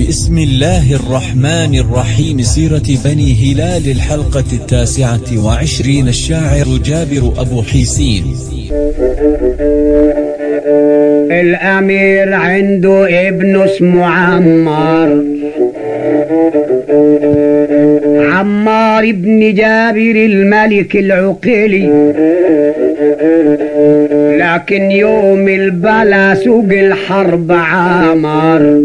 بسم الله الرحمن الرحيم سيرة بني هلال الحلقة التاسعة وعشرين الشاعر جابر أبو حيسين الأمير عنده ابن اسمه عمار عمار ابن جابر الملك العقيلي لكن يوم البلا سوق الحرب عمار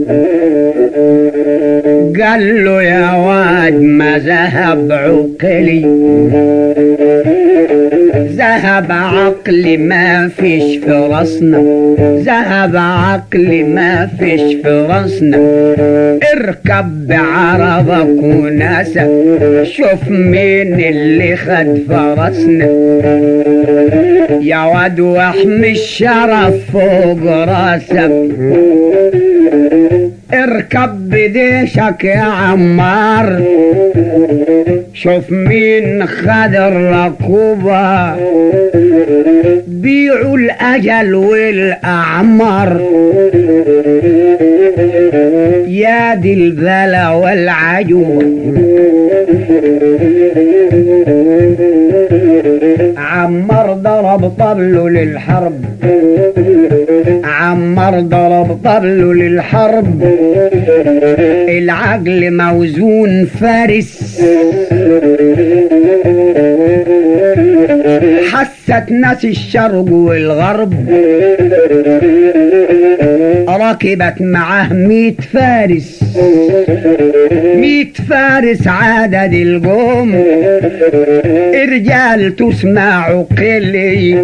قال له يا واد ما ذهب عقلي ذهب عقلي ما فيش في راسنا ذهب عقلي ما فيش في راسنا اركب بعربك وناسك شوف مين اللي خد فرسنا يا واد واحمي الشرف فوق راسك اركب بديشك يا عمار شوف مين خد الركوبة بيعوا الأجل والأعمار يا دي البلا والعجوة عمر ضرب طبله للحرب عمر ضرب طبله للحرب العقل موزون فارس حست ناس الشرق والغرب ركبت معاه ميت فارس ميت فارس عدد القوم رجال تسمع قلي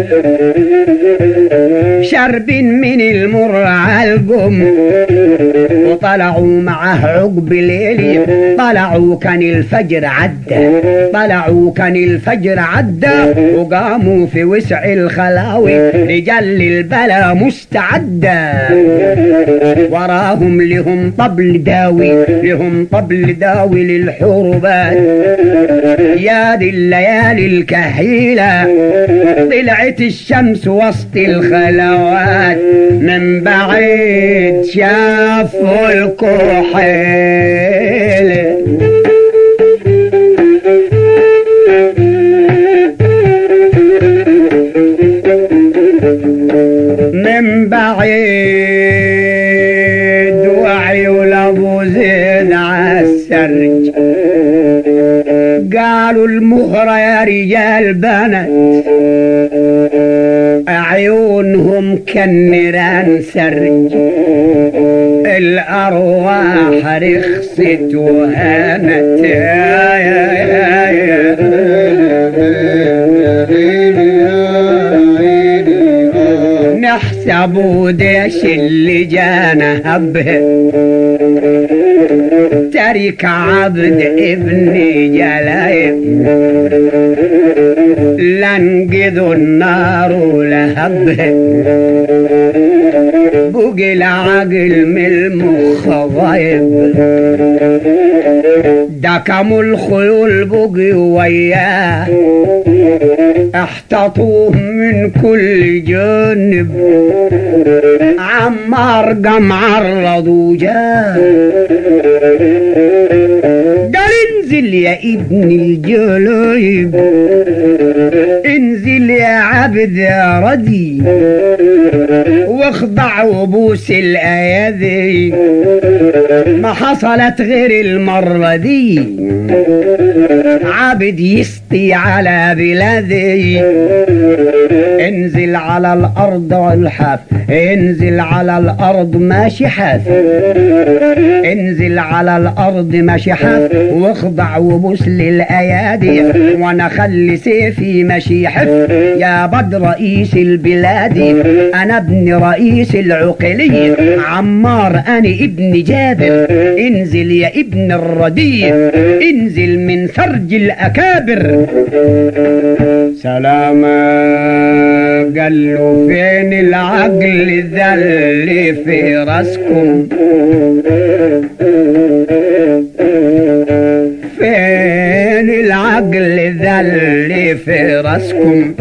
شرب من المر عالقم وطلعوا معه عقب ليلي طلعوا كان الفجر عدى طلعوا كان الفجر عدى وقاموا في وسع الخلاوي رجال البلا مستعدة وراهم لهم طبل داوي لهم طبل داوي للحروبات يا دي الليالي الكحيلة طلعت الشمس وسط الخلوات من بعيد شافوا الكحيل من بعيد وعيون ابو زيد عالسرج قالوا المهرة يا رجال بنات عيونهم كالنيران سرج الأرواح رخصت وهانت يا يا يا يا نحسب ديش اللي جانا هبه ترك عبد ابن جلايب لنقذ النار لهبه بقي العقل من المخ غايب دكموا الخيول بقي وياه احتطوه من كل جانب عمار قام عرض وجاه قال انزل يا ابن الجلايب انزل يا عبد يا ردي واخضع وبوس الايادي ما حصلت غير المرة دي عبد يسطي على بلادي انزل على الارض والحاف انزل على الارض ماشي حاف انزل على الارض ماشي حاف واخضع وبوس للايادي وانا خلي سيفي ماشي حف يا بد رئيس البلاد انا ابن رئيس العقلي عمار انا ابن جابر انزل يا ابن الرديف انزل من ثرج الاكابر سلاما قال له فين العقل ذا اللي في راسكم فين العقل ذا اللي في راسكم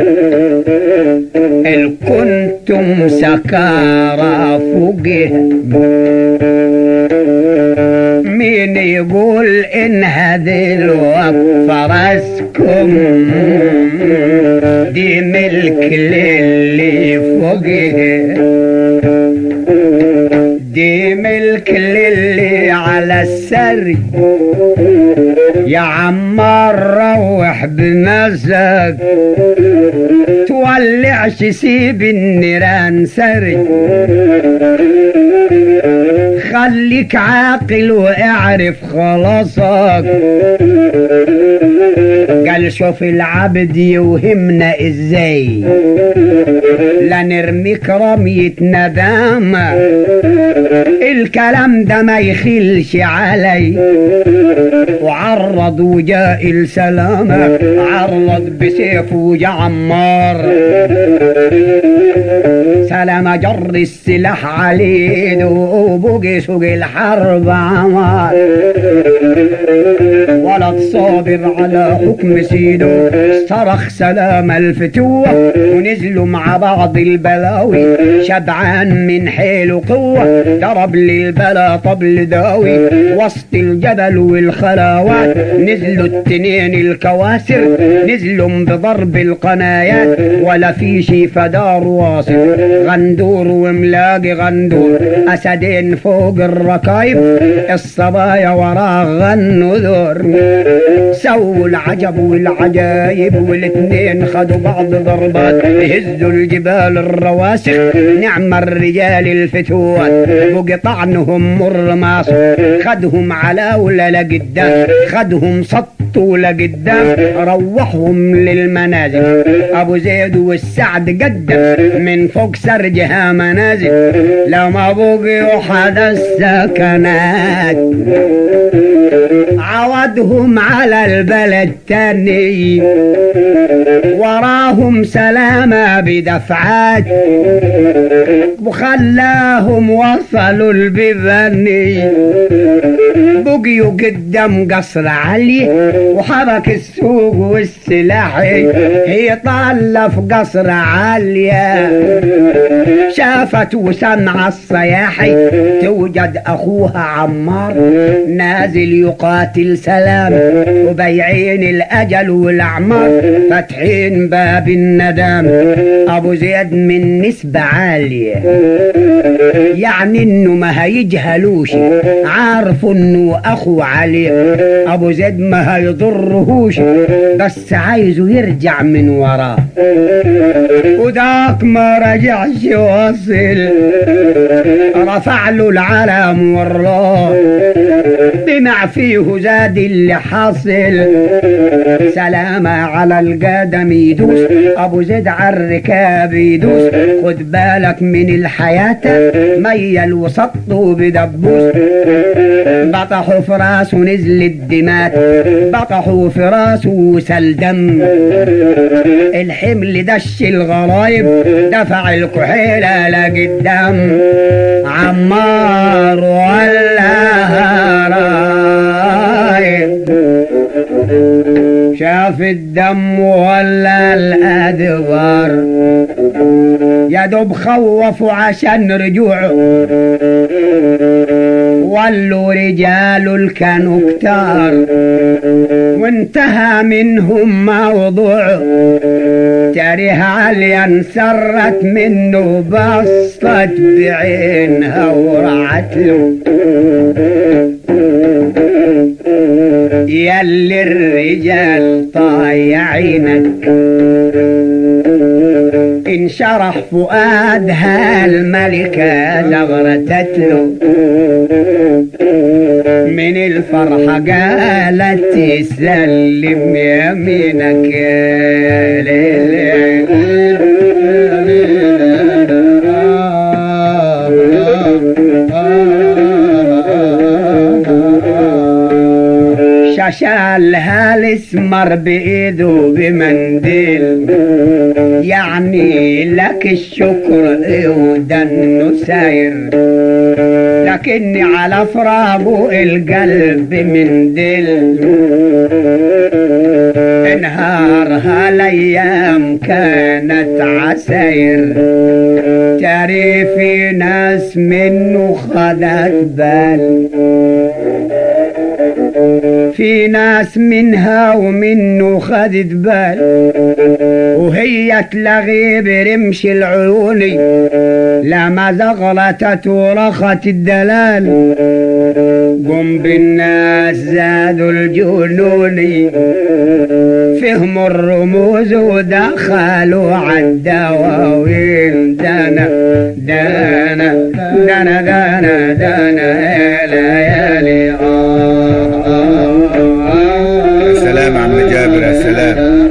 إن كنتم سكارى فوقه إن هذه الوقت فرسكم دي ملك للي فوقه دي ملك للي على السري يا عمار روح بمزاج تولعش سيب النيران سري خليك عاقل واعرف خلاصك قال شوف العبد يوهمنا ازاي لا نرميك رمية ندامة الكلام ده ما يخلش علي وعرض وجاء السلامة عرض بسيف وجا عمار سلام جر السلاح عليه وبقي سوق الحرب عمار ولد صابر على حكم سيده صرخ سلام الفتوة ونزلوا مع بعض البلاوي شبعان من حيل وقوة ضرب للبلا طبل داوي وسط الجبل والخلاوات نزلوا التنين الكواسر نزلوا بضرب القنايات ولا في شي فدار واصل غندور وملاقي غندور أسدين فوق الركايب الصبايا وراه غنوا ذور سووا العجب والعجايب والاتنين خدوا بعض ضربات يهزوا الجبال الرواسخ نعم الرجال الفتوات وقطعنهم مر ماص خدهم على ولا لقدام خدهم سطوا لقدام روحهم للمنازل ابو زيد والسعد قدم من فوق سرجها منازل لما بقيوا حدا السكنات عودهم على البلد تاني وراهم سلامة بدفعات وخلاهم وصلوا البيباني بقيوا قدام قصر علي وحرك السوق والسلاح هي طالة في قصر عالية شافت وسمع الصياحي توجد أخوها عمار نازل يقاتل سلام وبيعين الأجل والأعمار فاتحين باب الندم أبو زيد من نسبة عالية يعني إنه ما هيجهلوش عارف إنه أخو علي أبو زيد ما هيضرهوش بس عايزه يرجع من وراه وذاك ما رجعش وصل رفع له العلم والله طمع فيه زاد اللي حاصل سلامة على القدم يدوس ابو زيد على الركاب يدوس خد بالك من الحياة ميل وسطه بدبوس بطحوا في راسه نزل الدماء بطحوا في راسه وسل دم الحمل دش الغرايب دفع الكحيلة لقدام عمار ولا رايب شاف الدم ولا الأدبار يا دوب خوفوا عشان رجوعه ولوا رجال كانوا كتار وانتهى منهم موضوعه تاريها عليا انسرت منه بصت بعينها ورعت له ياللي الرجال طايعينك انشرح فؤادها الملكة زغرتت له من الفرحة قالت سلم يمينك يا شالها الاسمر بايده بمنديل يعني لك الشكر ودنه ساير لكني على فراقه القلب من دل انهارها الايام كانت عساير تاري في ناس منه خدت بال في ناس منها ومنه خدت بال وهي تلغي برمش العيوني لما زغرتت ورخت الدلال قم بالناس زادوا الجنوني فهموا الرموز ودخلوا عالدواوين دانا دانا دانا دانا دانا يا ليالي آه آه آه يا سلام يا عم جابر يا سلام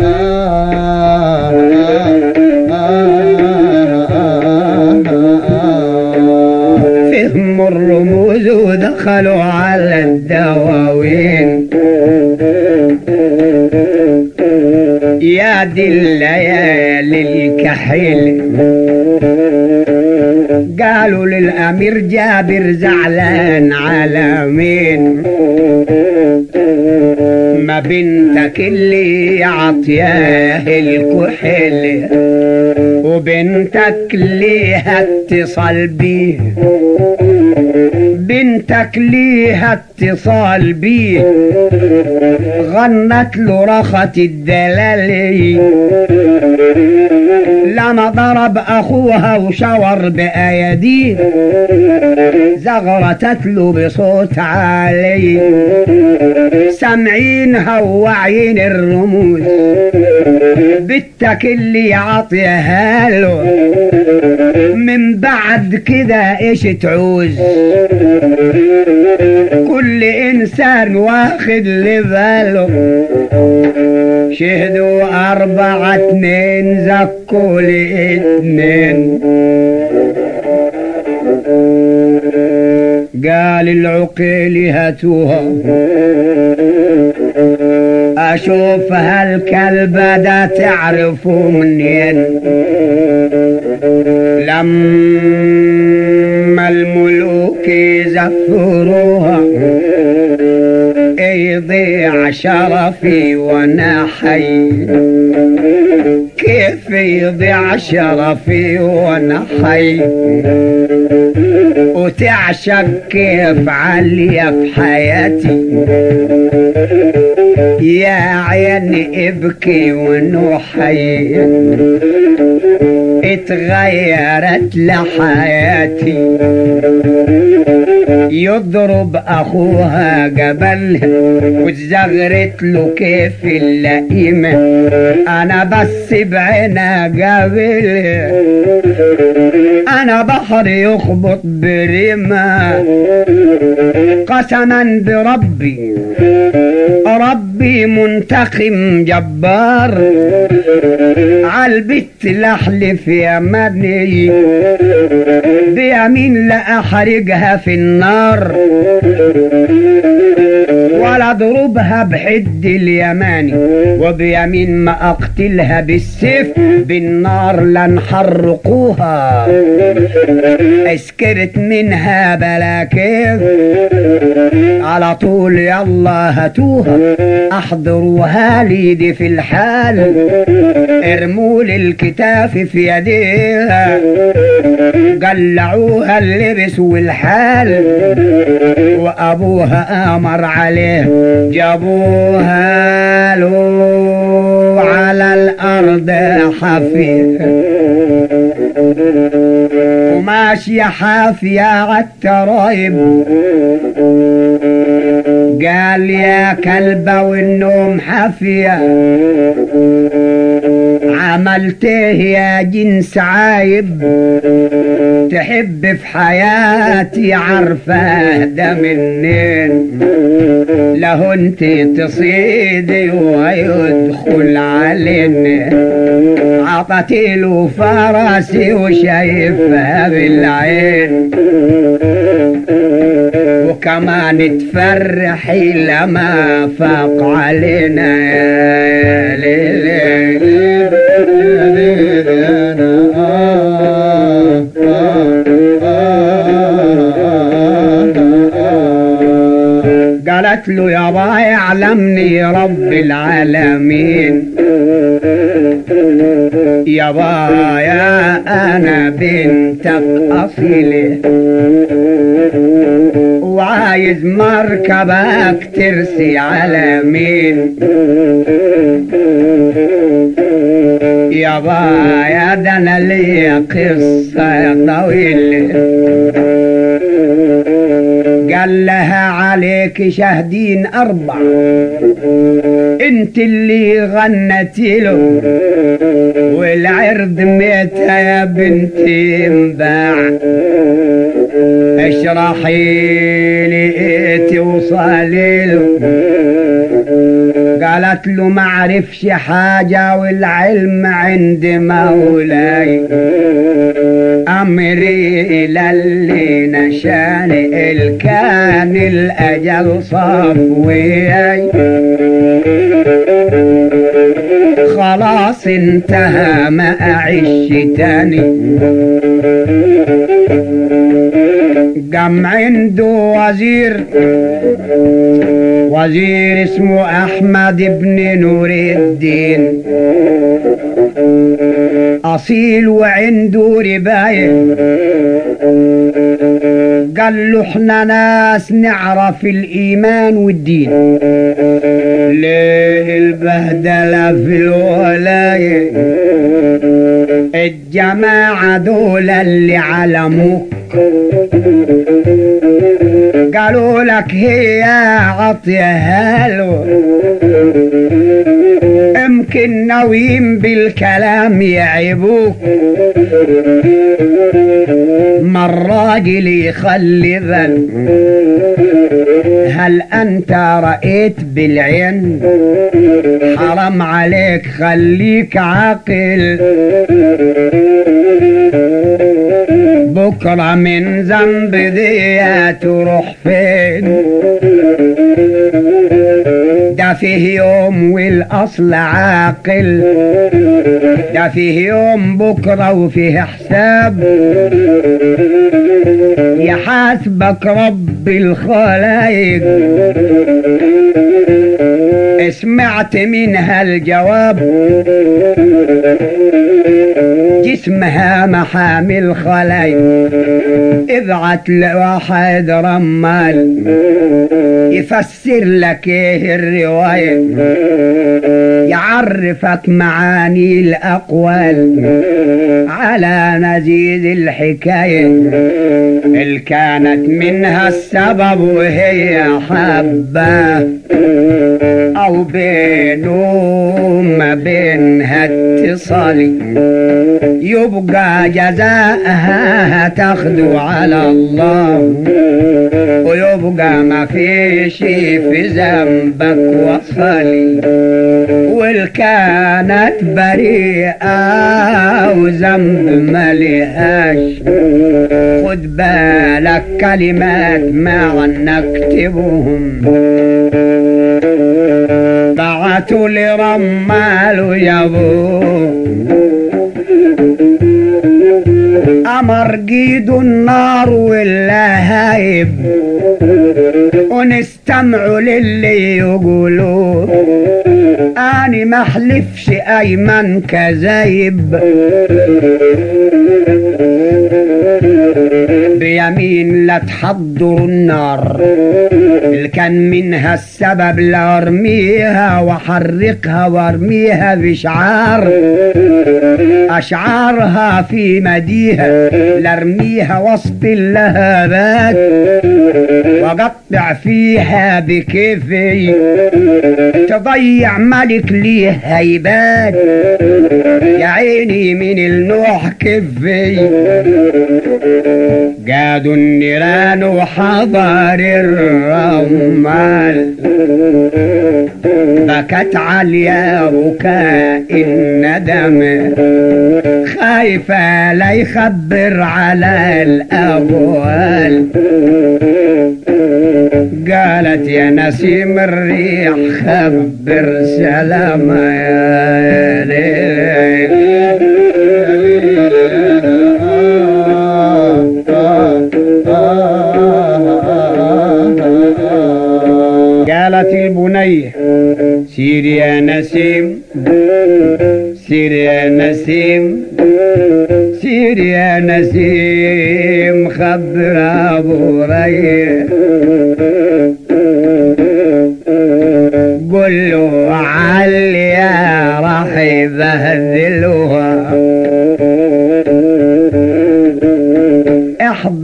فهموا الرموز ودخلوا على الدواوين يا دي الليالي الكحيل قالوا للأمير جابر زعلان على مين ما بنتك اللي عطياه الكحل وبنتك ليها اتصال بيه بنتك ليها اتصال بيه غنت له رخت الدلالي لما ضرب اخوها وشور بايديه زغرتت له بصوت عالي سامعينها وواعيين الرموز بنتك اللي عطيها له من بعد كده ايش تعوز كل انسان واخد لباله شهدوا أربعة اتنين زكوا لاتنين قال العقيل هاتوها أشوف هالكلب ده تعرفوا منين لما الملوك يزفروها يضيع شرفي وانا حي كيف يضيع شرفي وانا حي وتعشق كيف عليا في حياتي يا عيني ابكي ونوحي اتغيرت لحياتي يضرب اخوها قبل وزغرت له كيف اللئيمة انا بس بعينها قبل انا بحر يخبط برمة قسما بربي ربي منتقم جبار عالبت لحلف يمني بيمين لا احرقها في النار ولا اضربها بحد اليماني وبيمين ما اقتلها بالسيف بالنار لنحرقوها اسكرت منها بلا كيف على طول يلا هاتوها احضروها لي دي في الحال ارموا لي الكتاف في يديها قلعوها اللبس والحال وابوها امر عليه جابوها له على الارض حفيه وماشية حافية عالترايب قال يا كلبة والنوم حافية عملته يا جنس عايب تحب في حياتي عارفة ده منين له انت تصيدي ويدخل علينا عطتي له فرسي وشايفها بالعين وكمان تفرحي لما فاق علينا يا ليلي قالت له يا باي يعلمني رب العالمين يا بايا انا بنتك اصيله وعاي عايز مركبك ترسي على مين يابا يا ده انا ليا قصة طويلة قال لها عليك شاهدين أربع انت اللي غنتي له والعرض ميتة يا بنتي انباع اشرحي لي توصلي له قالت له ما عرفش حاجة والعلم عند مولاي أمري إلى اللي نشاني الكان الأجل صفوي خلاص انتهى ما أعيش تاني قام عنده وزير وزير اسمه احمد بن نور الدين اصيل وعنده رباية قال له احنا ناس نعرف الايمان والدين ليه البهدلة في الولاية الجماعة دول اللي علموك قالوا لك هي عطيها له يمكن ناويين بالكلام يعيبوك ما الراجل يخلي ذن هل انت رأيت بالعين حرام عليك خليك عاقل بكرة من ذنب دي تروح فين ده فيه يوم والأصل عاقل ده فيه يوم بكرة وفيه حساب يحاسبك رب الخلايق سمعت منها الجواب جسمها محامل خلايق ابعت لواحد رمال يفسر لك ايه الرواية يعرفك معاني الأقوال على نزيد الحكاية اللي كانت منها السبب وهي حبة أو بينه ما بينها اتصال يبقى جزاءها تاخده على الله ويبقى ما فيش في ذنبك وصلي والكانت بريئة وذنب ملهاش خد بالك كلمات ما نكتبهم بعتوا لرمال ويابوه أمر جيد النار واللهايب ونستمعوا للي يقولوا أنا ما احلفش أيمن كذايب بيمين لا تحضروا النار اللي كان منها السبب لارميها واحرقها وارميها بشعار اشعارها في مديها لارميها وسط اللهبات وقطع فيها بكيفي تضيع ملك ليه هيبات يا عيني من النوح كفي قادوا النيران وحضر الرمال بكت عليا بكاء الندم خايفة لا يخبر على الأبوال قالت يا نسيم الريح خبر سلام يا قالت البنية سير يا نسيم سير يا نسيم سير يا نسيم خبر ابو ريح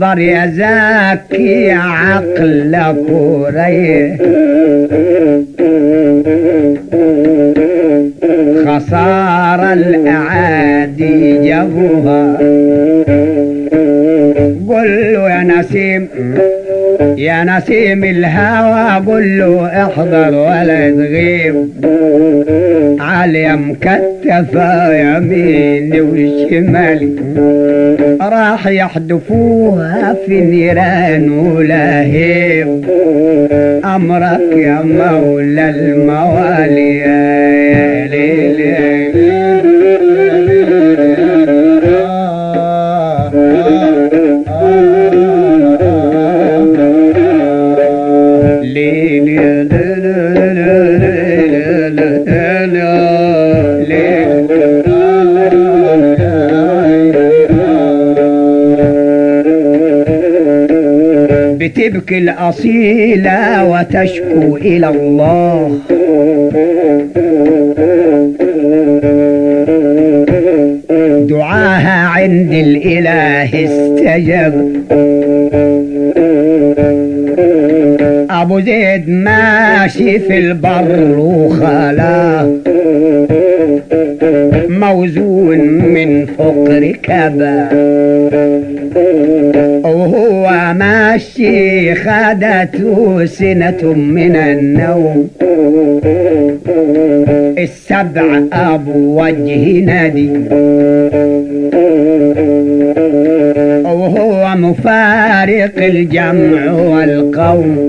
اصبر يا زكي عقلك وريح خسارة الأعادي جابوها قل له يا نسيم يا نسيم الهوى قل له احضر ولا تغيب عالية مكتفة يميني وشمالي راح يحدفوها في نيران ولهيب أمرك يا مولى الموالي يا ليل يا ليل يا بتبكي الأصيلة وتشكو إلى الله دعاها عند الإله استجب أبو زيد ماشي في البر وخلاه موزون من فقر كبا وهو ماشي خدته سنة من النوم السبع أبو وجه نادي وهو مفارق الجمع والقوم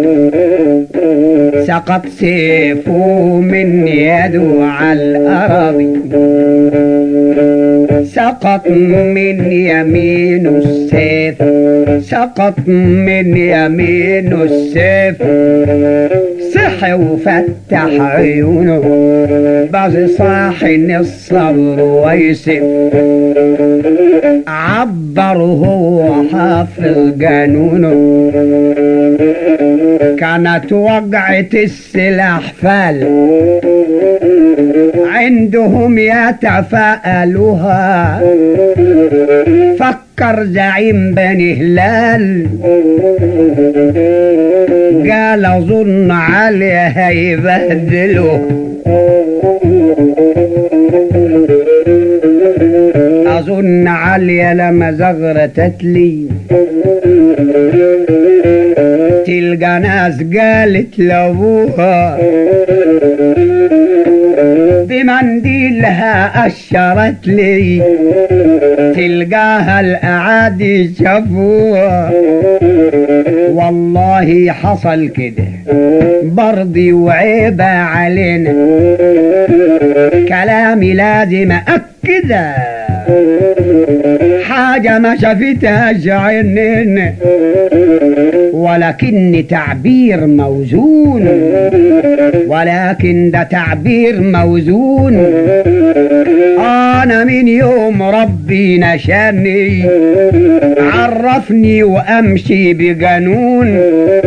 سقط سيفه من يده على الأراضي سقط من يمين السيف سقط من يمين السيف صحي وفتح عيونه بس صاحن الصبر ويسف عبر هو حافظ قانونه كانت وقعة السلاح فال عندهم يتفاءلوها فكر زعيم بني هلال قال اظن عليه هيبهدله اظن عليا لما زغرتت لي تلقى ناس قالت لابوها بمنديلها أشرت لي تلقاها الأعادي شافوها والله حصل كده برضي وعيبة علينا كلامي لازم أكدها حاجة ما شافتهاش عيننا ولكن تعبير موزون ولكن ده تعبير موزون أنا من يوم ربي نشاني عرفني وأمشي بقانون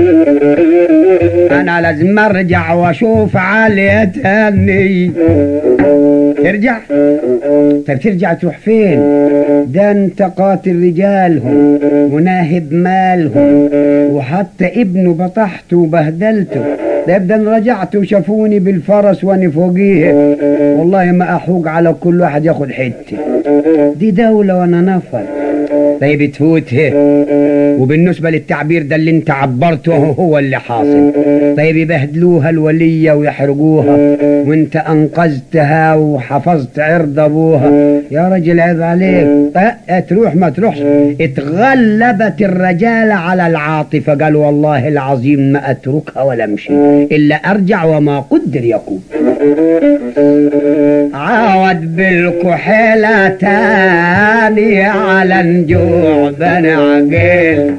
أنا لازم أرجع وأشوف علي تاني ترجع طيب ترجع تروح فين ده انت قاتل رجالهم وناهب مالهم وحتى ابنه بطحته وبهدلته ده يبدا أنا رجعت وشافوني بالفرس وانا فوقيه والله ما احوق على كل واحد ياخد حته دي دولة وانا نفر طيب تفوته وبالنسبة للتعبير ده اللي انت عبرته هو اللي حاصل طيب يبهدلوها الولية ويحرقوها وانت انقذتها وحفظت عرض ابوها يا رجل عيب عليك اه تروح ما تروحش اتغلبت الرجال على العاطفة قال والله العظيم ما اتركها ولا امشي الا ارجع وما قدر يكون عاود بالكحيلة تاني على نجوع بني عقيل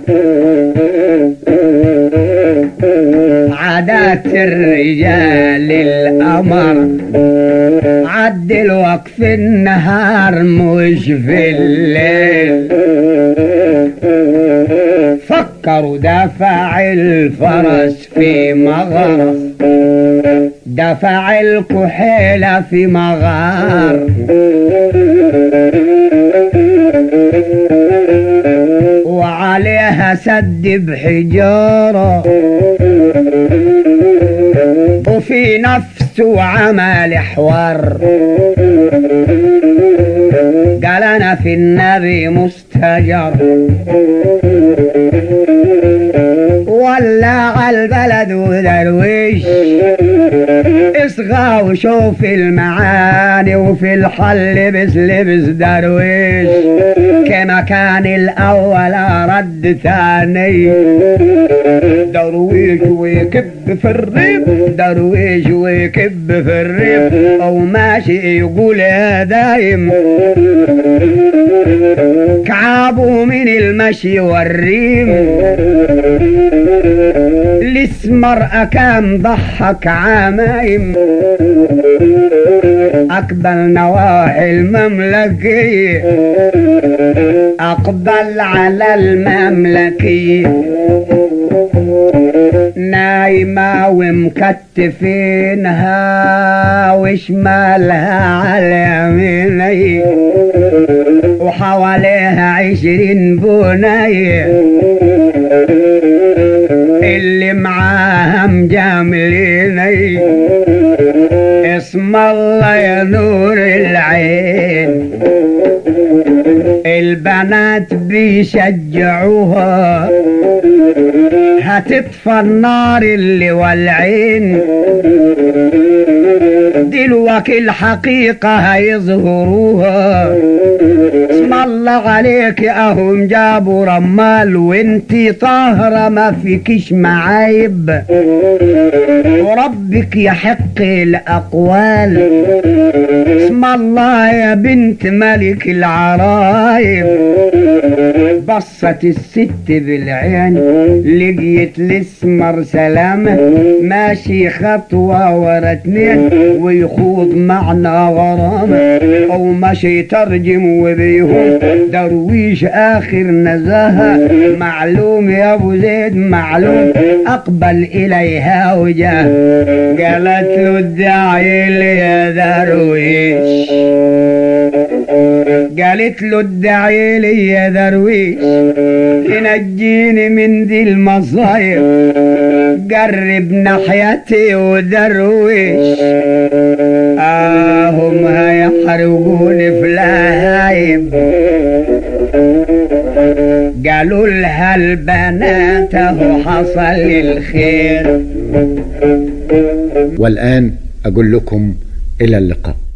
عادات الرجال الأمر عدل وقف النهار مش في الليل فكروا دفع الفرس في مغرف دفع الكحيلة في مغار عليها سد بحجارة وفي نفسه عمل حوار قال انا في النبي مستجر ولع البلد ودرويش اصغى وشوف المعاني وفي الحل لبس لبس درويش كما كان الاول رد ثاني درويش ويكب في الريب درويش ويكب في الريب او ماشي يقول يا دايم كعابه من المشي والريم الاسمر كان ضحك عمايم أقبل نواحي المملكية أقبل على المملكية نايمة ومكتفينها وشمالها على يميني وحواليها عشرين بنية اللي معاهم جامليني اسم الله يا نور العين البنات بيشجعوها هتطفى النار اللي والعين دلوقتي الحقيقة هيظهروها اسم الله عليك اهم جابوا رمال وانتي طاهرة ما فيكش معايب وربك يحق الاقوال اسم الله يا بنت ملك العرايب بصت الست بالعين لقيت الاسمر سلامة ماشي خطوة ورا اتنين ويخوض معنا غرامة او ماشي يترجم وبيهم درويش اخر نزاهة معلوم يا ابو زيد معلوم اقبل اليها وجاه قالت له ادعي لي يا درويش قالت له ادعي لي يا درويش تنجيني من دي المصايب قرب ناحيتي ودرويش آه هم هيحرقوني في لهايب قالوا لها البنات اهو حصل الخير والآن أقول لكم إلى اللقاء